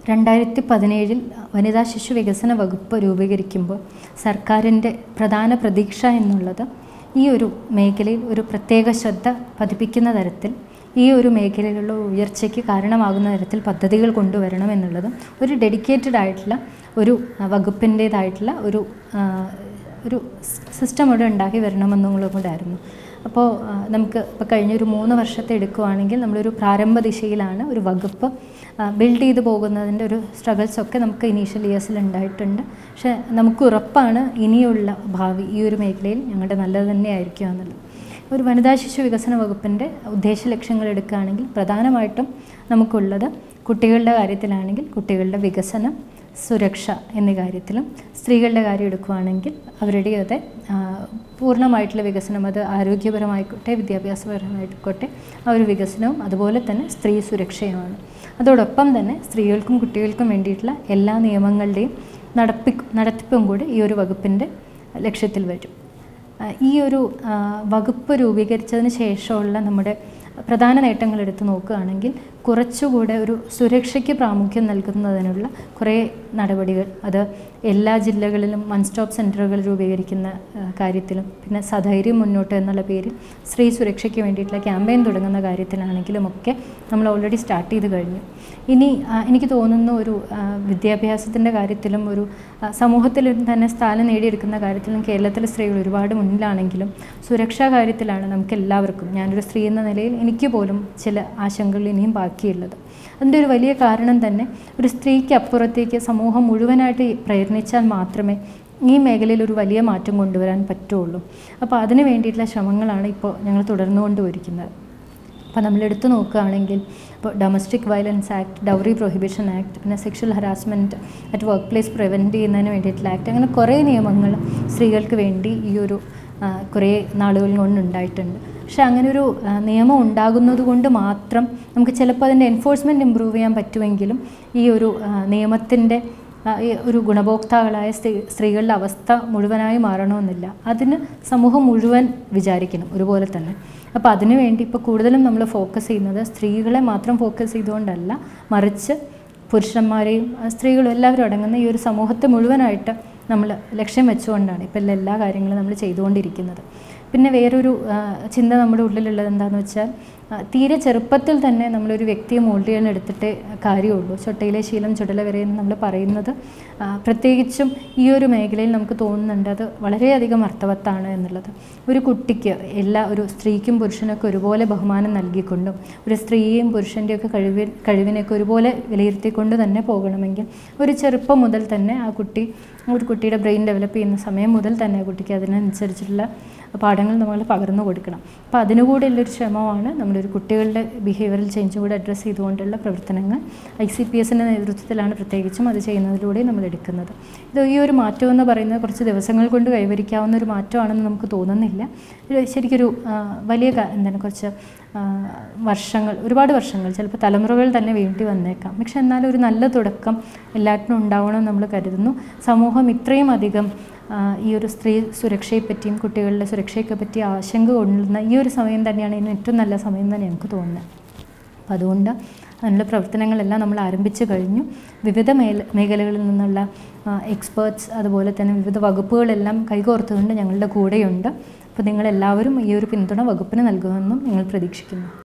രണ്ടായിരത്തി പതിനേഴിൽ വനിതാ ശിശു വികസന വകുപ്പ് രൂപീകരിക്കുമ്പോൾ സർക്കാരിൻ്റെ പ്രധാന പ്രതീക്ഷ എന്നുള്ളത് ഈ ഒരു മേഖലയിൽ ഒരു പ്രത്യേക ശ്രദ്ധ പതിപ്പിക്കുന്ന തരത്തിൽ ഈ ഒരു മേഖലയിലുള്ള ഉയർച്ചയ്ക്ക് കാരണമാകുന്ന തരത്തിൽ പദ്ധതികൾ കൊണ്ടുവരണം എന്നുള്ളതും ഒരു ഡെഡിക്കേറ്റഡ് ആയിട്ടുള്ള ഒരു വകുപ്പിൻ്റേതായിട്ടുള്ള ഒരു ആ, ഒരു സിസ്റ്റം ഇവിടെ ഉണ്ടാക്കി വരണമെന്നുള്ളത് കൊണ്ടായിരുന്നു അപ്പോൾ ആ, നമുക്ക് ഇപ്പോൾ കഴിഞ്ഞൊരു മൂന്ന് വർഷത്തെ എടുക്കുകയാണെങ്കിൽ നമ്മളൊരു പ്രാരംഭ ദിശയിലാണ് ഒരു വകുപ്പ് ബിൽഡ് ചെയ്ത് പോകുന്നതിൻ്റെ ഒരു സ്ട്രഗിൾസ് ഒക്കെ നമുക്ക് ഇനീഷ്യൽ ഇയേഴ്സിൽ ഉണ്ടായിട്ടുണ്ട് പക്ഷേ നമുക്ക് ഉറപ്പാണ് ഇനിയുള്ള ഭാവി ഈ ഒരു മേഖലയിൽ ഞങ്ങളുടെ നല്ലത് തന്നെയായിരിക്കും എന്നുള്ളത് ഒരു വനിതാ ശിശു വികസന വകുപ്പിൻ്റെ ഉദ്ദേശ ലക്ഷ്യങ്ങൾ എടുക്കുകയാണെങ്കിൽ പ്രധാനമായിട്ടും നമുക്കുള്ളത് കുട്ടികളുടെ കാര്യത്തിലാണെങ്കിൽ കുട്ടികളുടെ വികസനം സുരക്ഷ എന്നീ കാര്യത്തിലും സ്ത്രീകളുടെ കാര്യം എടുക്കുകയാണെങ്കിൽ അവരുടെയൊക്കെ ആ, പൂർണ്ണമായിട്ടുള്ള വികസനം അത് ആരോഗ്യപരമായിക്കോട്ടെ വിദ്യാഭ്യാസപരമായിക്കോട്ടെ ആ ഒരു വികസനവും അതുപോലെ തന്നെ സ്ത്രീ സുരക്ഷയുമാണ് അതോടൊപ്പം തന്നെ സ്ത്രീകൾക്കും കുട്ടികൾക്കും വേണ്ടിയിട്ടുള്ള എല്ലാ നിയമങ്ങളുടെയും നടപ്പി നടത്തിപ്പും കൂടി ഈ ഒരു വകുപ്പിൻ്റെ ലക്ഷ്യത്തിൽ വരും ആ, ഈ ഒരു ആ, വകുപ്പ് രൂപീകരിച്ചതിന് ശേഷമുള്ള നമ്മുടെ പ്രധാന നേട്ടങ്ങൾ എടുത്ത് നോക്കുകയാണെങ്കിൽ കുറച്ചുകൂടെ ഒരു സുരക്ഷയ്ക്ക് പ്രാമുഖ്യം നൽകുന്നതിനുള്ള കുറേ നടപടികൾ അത് എല്ലാ ജില്ലകളിലും വൺ സ്റ്റോപ്പ് സെൻറ്ററുകൾ രൂപീകരിക്കുന്ന ആ, കാര്യത്തിലും പിന്നെ സധൈര്യം മുന്നോട്ട് എന്നുള്ള പേരിൽ സ്ത്രീ സുരക്ഷയ്ക്ക് വേണ്ടിയിട്ടുള്ള ക്യാമ്പയിൻ തുടങ്ങുന്ന കാര്യത്തിലാണെങ്കിലും ഒക്കെ നമ്മൾ ഓൾറെഡി സ്റ്റാർട്ട് ചെയ്ത് കഴിഞ്ഞു ഇനി ആ, എനിക്ക് തോന്നുന്നു ഒരു ആ, വിദ്യാഭ്യാസത്തിൻ്റെ കാര്യത്തിലും ഒരു ആ, സമൂഹത്തിൽ തന്നെ സ്ഥാനം നേടിയെടുക്കുന്ന കാര്യത്തിലും കേരളത്തിലെ സ്ത്രീകൾ ഒരുപാട് മുന്നിലാണെങ്കിലും സുരക്ഷാ കാര്യത്തിലാണ് നമുക്ക് എല്ലാവർക്കും ഞാനൊരു സ്ത്രീ എന്ന നിലയിൽ എനിക്ക് പോലും ചില ആശങ്കകൾ ഇനിയും ബാക്കിയുള്ളത് അതിൻ്റെ ഒരു വലിയ കാരണം തന്നെ ഒരു സ്ത്രീക്ക് അപ്പുറത്തേക്ക് സമൂഹം മുഴുവനായിട്ട് പ്രയത്നിച്ചാൽ മാത്രമേ ഈ മേഖലയിൽ ഒരു വലിയ മാറ്റം കൊണ്ടുവരാൻ പറ്റുള്ളൂ അപ്പോൾ അതിന് വേണ്ടിയിട്ടുള്ള ശ്രമങ്ങളാണ് ഇപ്പോൾ ഞങ്ങൾ തുടർന്നുകൊണ്ടുവരിക്കുന്നത് അപ്പോൾ നമ്മൾ എടുത്തു നോക്കുകയാണെങ്കിൽ ഇപ്പോൾ domestic violence act dowry prohibition act പിന്നെ sexual harassment at work place prevent ചെയ്യുന്നതിന് വേണ്ടിയിട്ടുള്ള ആക്ട് അങ്ങനെ കുറേ നിയമങ്ങൾ സ്ത്രീകൾക്ക് വേണ്ടി ഈ ഒരു ആ, കുറേ നാളുകൾ കൊണ്ട് ഉണ്ടായിട്ടുണ്ട് പക്ഷെ അങ്ങനെ ഒരു ആ, നിയമം ഉണ്ടാകുന്നത് കൊണ്ട് മാത്രം നമുക്ക് ചിലപ്പോൾ അതിൻ്റെ എൻഫോഴ്സ്മെൻറ്റ് ഇമ്പ്രൂവ് ചെയ്യാൻ പറ്റുമെങ്കിലും ഈ ഒരു നിയമത്തിൻ്റെ ഈ ഒരു ഗുണഭോക്താക്കളായ സ്ത്രീ സ്ത്രീകളുടെ അവസ്ഥ മുഴുവനായി മാറണമെന്നില്ല അതിന് സമൂഹം മുഴുവൻ വിചാരിക്കണം ഒരുപോലെ തന്നെ അപ്പോൾ അതിനു വേണ്ടി ഇപ്പോൾ കൂടുതലും നമ്മൾ ഫോക്കസ് ചെയ്യുന്നത് സ്ത്രീകളെ മാത്രം ഫോക്കസ് ചെയ്തുകൊണ്ടല്ല മറിച്ച് പുരുഷന്മാരെയും ആ, സ്ത്രീകളും എല്ലാവരും അടങ്ങുന്ന ഈ ഒരു സമൂഹത്തെ മുഴുവനായിട്ട് നമ്മൾ ലക്ഷ്യം വെച്ചുകൊണ്ടാണ് ഇപ്പോൾ എല്ലാ കാര്യങ്ങളും നമ്മൾ ചെയ്തുകൊണ്ടിരിക്കുന്നത് പിന്നെ വേറൊരു ആ, ചിന്ത നമ്മുടെ ഉള്ളിലുള്ളത് എന്താണെന്ന് വെച്ചാൽ ആ, തീരെ ചെറുപ്പത്തിൽ തന്നെ നമ്മളൊരു വ്യക്തിയെ മോൾഡ് ചെയ്യാൻ എടുത്തിട്ടേ കാര്യമുള്ളൂ ചൊട്ടയിലെ ശീലം ചുടല വരെ എന്ന് നമ്മൾ പറയുന്നത് ആ, പ്രത്യേകിച്ചും ഈ ഒരു മേഖലയിൽ നമുക്ക് തോന്നുന്നുണ്ട് അത് വളരെയധികം അർത്ഥവത്താണ് എന്നുള്ളത് ഒരു കുട്ടിക്ക് എല്ലാ ഒരു സ്ത്രീക്കും പുരുഷനൊക്കെ ഒരുപോലെ ബഹുമാനം നൽകിക്കൊണ്ടും ഒരു സ്ത്രീയെയും പുരുഷൻ്റെയൊക്കെ കഴിവ് കഴിവിനെയൊക്കെ ഒരുപോലെ വിലയിരുത്തിക്കൊണ്ട് തന്നെ പോകണമെങ്കിൽ ഒരു ചെറുപ്പം മുതൽ തന്നെ ആ കുട്ടി ഒരു കുട്ടിയുടെ ബ്രെയിൻ ഡെവലപ്പ് ചെയ്യുന്ന സമയം മുതൽ തന്നെ ആ കുട്ടിക്ക് അതിനനുസരിച്ചിട്ടുള്ള പാഠങ്ങൾ നമ്മൾ പകർന്നു കൊടുക്കണം അപ്പോൾ അതിനുകൂടെയുള്ളൊരു ശ്രമമാണ് നമ്മളൊരു കുട്ടികളുടെ ബിഹേവിയറൽ ചേഞ്ചും കൂടെ അഡ്രസ്സ് ചെയ്തുകൊണ്ടുള്ള പ്രവർത്തനങ്ങൾ ഐ സി പി എസിൻ്റെ നേതൃത്വത്തിലാണ് പ്രത്യേകിച്ചും അത് ചെയ്യുന്നതിലൂടെ നമ്മൾ എടുക്കുന്നത് ഇത് ഈ ഒരു മാറ്റം എന്ന് പറയുന്നത് കുറച്ച് ദിവസങ്ങൾ കൊണ്ട് കൈവരിക്കാവുന്ന ഒരു മാറ്റമാണെന്ന് നമുക്ക് തോന്നുന്നില്ല ഇത് ശരിക്കൊരു ആ, വലിയ ക- എന്താണ് കുറച്ച് ആ, വർഷങ്ങൾ ഒരുപാട് വർഷങ്ങൾ ചിലപ്പോൾ തലമുറകൾ തന്നെ വേണ്ടി വന്നേക്കാം പക്ഷെ എന്നാലും ഒരു നല്ല തുടക്കം എല്ലാറ്റിനും ഉണ്ടാവണമെന്ന് നമ്മൾ കരുതുന്നു സമൂഹം ഇത്രയും അധികം ആ, ഈ ഒരു സ്ത്രീ സുരക്ഷയെപ്പറ്റിയും കുട്ടികളുടെ സുരക്ഷയൊക്കെ പറ്റി ആശങ്ക കൊള്ളുന്ന ഈ ഒരു സമയം തന്നെയാണ് ഇതിന് ഏറ്റവും നല്ല സമയം തന്നെ എനിക്ക് തോന്നുന്നത് അപ്പം അതുകൊണ്ട് അതിനുള്ള പ്രവർത്തനങ്ങളെല്ലാം നമ്മൾ ആരംഭിച്ചു കഴിഞ്ഞു വിവിധ മേല മേഖലകളിൽ നിന്നുള്ള എക്സ്പേർട്സ് അതുപോലെ തന്നെ വിവിധ വകുപ്പുകളെല്ലാം കൈകോർത്തുകൊണ്ട് ഞങ്ങളുടെ കൂടെയുണ്ട് അപ്പോൾ നിങ്ങളെല്ലാവരും ഈ ഒരു പിന്തുണ വകുപ്പിന് നൽകുമെന്നും ഞങ്ങൾ പ്രതീക്ഷിക്കുന്നു